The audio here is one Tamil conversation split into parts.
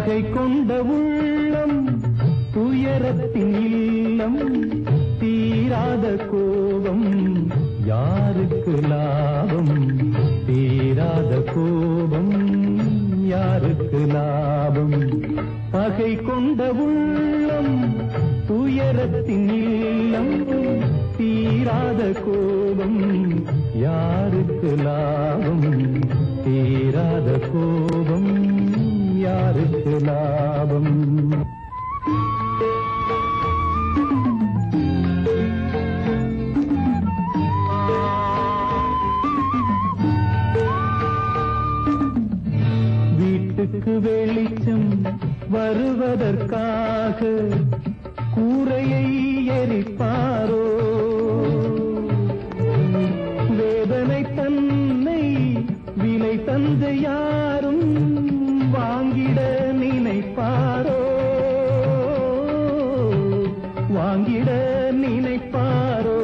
பகை கொண்ட உள்ளம் துயரத்தின் இல்லம் தீராத கோபம் யாருக்கு லாபம் தீராத கோபம் யாருக்கு லாபம் பகை கொண்ட உள்ளம் துயரத்தின் இல்லம் தீராத கோபம் யாருக்கு லாபம் தீராத கோபம் யாருக்கு லாபம் வீட்டுக்கு வெளிச்சம் வருவதற்காக கூரையை எரிப்பாரோ வேதனை தன்னை விலை தந்து யாரும் வாங்கிட நினைப்பாரோ வாங்கிட நினைப்பாரோ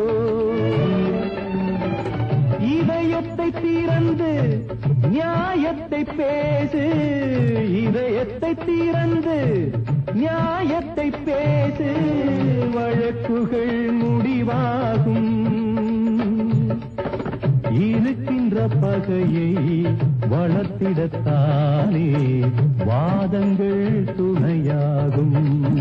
இதயத்தை திறந்து நியாயத்தை பேசு இதயத்தை திறந்து நியாயத்தை பேசு வழக்குகள் முடிவாகும் இருக்கின்ற பகையை வளர்த்திடத்தானே வாதங்கள் துணையாகும்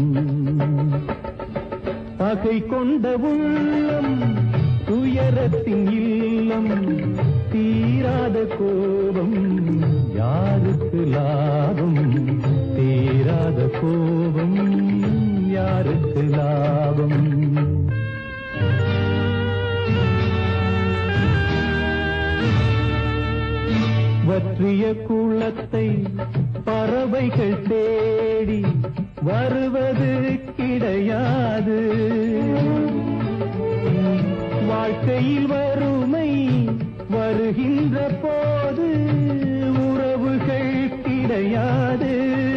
பகை கொண்ட உள்ளம் துயரத்தின் இல்லம் தீராத கோபம் யாருக்கு லாபம் தீராத கோபம் யாருக்கு லாபம் வற்றிய குளத்தை பறவைகள் தேடி வருவது கிடையாது வாழ்க்கையில் வறுமை வருகின்ற போது உறவுகள் கிடையாது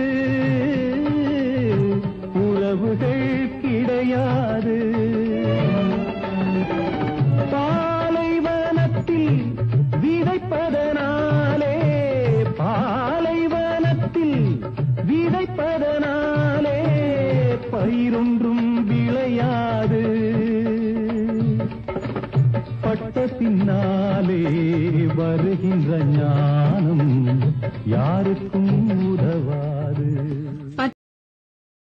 உறவுகள் கிடையாது பாலைவனத்தில் விதைப்பதனாலே பாலைவனத்தில் விதைப்பதனாலே பயிரொன்றும் விளையாது பட்ட பின்னாலே வருகின்ற ஞானம்